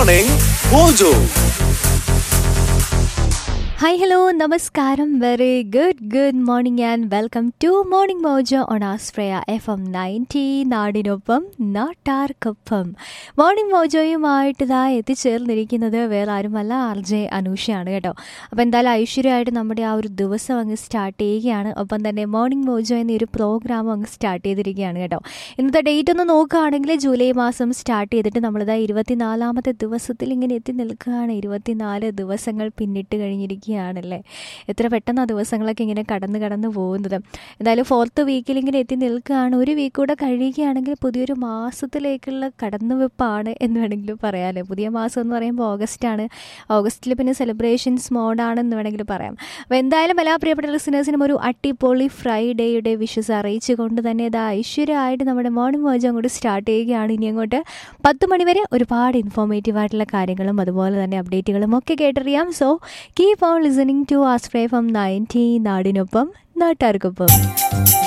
Morning Mojo. Hi hello നമസ്കാരം very good good morning and welcome to morning mojo on ആസ്പ്രയ F M ninety നാടിനൊപ്പം നാട്ടാർക്കൊപ്പം morning മോജോയുമായിട്ട് ഇതാ എത്തിച്ചേർന്നിരിക്കുന്നത് വേറെ ആരുമല്ല ആർ ജെ അനൂഷയാണ് കേട്ടോ അപ്പോൾ എന്തായാലും ഐശ്വര്യമായിട്ട് നമ്മുടെ ആ ഒരു ദിവസം അങ്ങ് സ്റ്റാർട്ട് ചെയ്യുകയാണ് ഒപ്പം തന്നെ മോർണിംഗ് മോജോ എന്ന ഒരു പ്രോഗ്രാം അങ്ങ് സ്റ്റാർട്ട് ചെയ്തിരിക്കുകയാണ് കേട്ടോ ഇന്നത്തെ ഡേറ്റ് ഒന്ന് നോക്കുകയാണെങ്കിൽ ജൂലൈ മാസം സ്റ്റാർട്ട് ചെയ്തിട്ട് നമ്മളിതാ ഇരുപത്തിനാലാമത്തെ ദിവസത്തിൽ ഇങ്ങനെ എത്തി നിൽക്കുകയാണ് ഇരുപത്തിനാല് ദിവസങ്ങൾ പിന്നിട്ട് കഴിഞ്ഞിരിക്കുകയാണല്ലേ എത്ര പെട്ടെന്ന് ആ ദിവസങ്ങളൊക്കെ ഇങ്ങനെ കടന്ന് കടന്ന് പോകുന്നത് എന്തായാലും ഫോർത്ത് വീക്കിൽ ഇങ്ങനെ എത്തി നിൽക്കുകയാണ് ഒരു വീക്ക് കൂടെ കഴിയുകയാണെങ്കിൽ പുതിയൊരു മാസത്തിലേക്കുള്ള കടന്നുവെപ്പാണ് എന്ന് വേണമെങ്കിൽ പറയാമല്ലേ പുതിയ മാസം എന്ന് പറയുമ്പോൾ ഓഗസ്റ്റാണ് ഓഗസ്റ്റിൽ പിന്നെ സെലിബ്രേഷൻസ് മോഡാണെന്ന് വേണമെങ്കിൽ പറയാം അപ്പോൾ എന്തായാലും എല്ലാ പ്രിയപ്പെട്ട ലിസണേഴ്സിനും ഒരു അട്ടിപ്പൊളി ഫ്രൈഡേയുടെ വിഷസ് അറിയിച്ചുകൊണ്ട് തന്നെ ഇതാ ഐശ്വര്യമായിട്ട് നമ്മുടെ മോർണിംഗ് മോജ് അങ്ങോട്ട് സ്റ്റാർട്ട് ചെയ്യുകയാണ് ഇനി അങ്ങോട്ട് പത്ത് മണിവരെ ഒരുപാട് ഇൻഫോർമേറ്റീവ് ആയിട്ടുള്ള കാര്യങ്ങളും അതുപോലെ തന്നെ അപ്ഡേറ്റുകളും ഒക്കെ കേട്ടറിയാം so keep on listening to ആസ്ഫ്രേ ഫ്രം നയൻറ്റി നാടിനൊപ്പം നാട്ടാർക്കൊപ്പം